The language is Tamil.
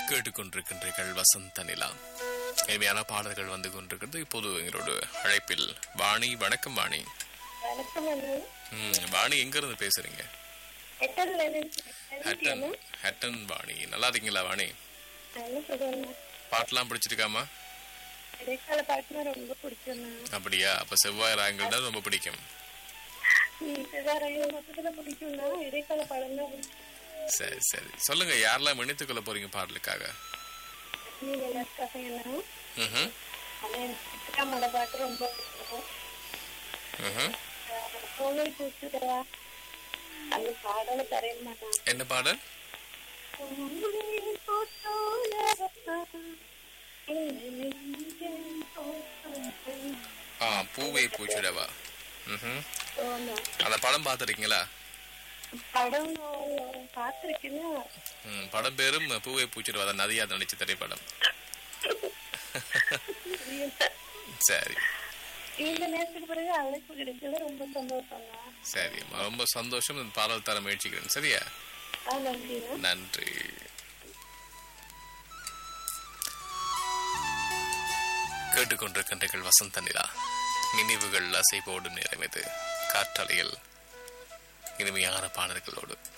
கேட்டுக்கொண்டிருக்கின்றீர்கள் வசந்த நிலா இனிமையான பாடல்கள் வந்து கொண்டிருக்கிறது இப்போது எங்களோட அழைப்பில் வாணி வணக்கம் வாணி வணக்கம் அண்ணா. ம், வாணி எங்க இருந்து பேசுறீங்க எட்டன்ல இருந்து ஹட்டன் ஹட்டன் வாணி நல்லா இருக்கீங்களா வாணி நல்ல சொல்லுங்க பாட்டெல்லாம் பிடிச்சிருக்காமா இடைக்கால பாட்டுனா ரொம்ப பிடிக்கும்ண்ணா அப்படியா அப்ப செவ்வாய் ராகங்கள் தான் ரொம்ப பிடிக்கும் சிவாராயம் மொத்தத்துல பிடிக்கும்னா இடைக்கால பாடம் தான் பிடிக்கும் சரி சரி சொல்லுங்க யாரெல்லாம் இணைத்துக் கொள்ள போறீங்க பாடலுக்காக நீங்க எல்லாருக்காக என்ன ம்ஹும், ஆனா எனக்கு சித்ராமோட பாட்டு ரொம்ப பிடிக்கும் ம்ஹும். கோவில் பூச்சுடவா அந்த பாடலை தரைய மாட்டான் என்ன பாடல் ஆ பூவை பூச்சிடவா ம்ஹும். அந்த படம் பார்த்துருக்கீங்களா படம் பார்த்திருக்கேன்னா ம், படம் பேரும் பூவை பூச்சிடவா தான் நதியா நடிச்ச திரைப்படம் சரி இந்த நேரத்துக்கு பிறகு அழைப்பு கிடைச்சது ரொம்ப சந்தோஷம் சரி ரொம்ப சந்தோஷம் இந்த பாடல் தர முயற்சிக்கிறேன் சரியா தான் நன்றிண்ணா நன்றி கேட்டுக்கொண்டிருக்கின்றீர்கள் வசந்த நிலா நினைவுகள் அசைப்போடு நிறைவது காற்றலையில் இனிமையான பாடல்களோடு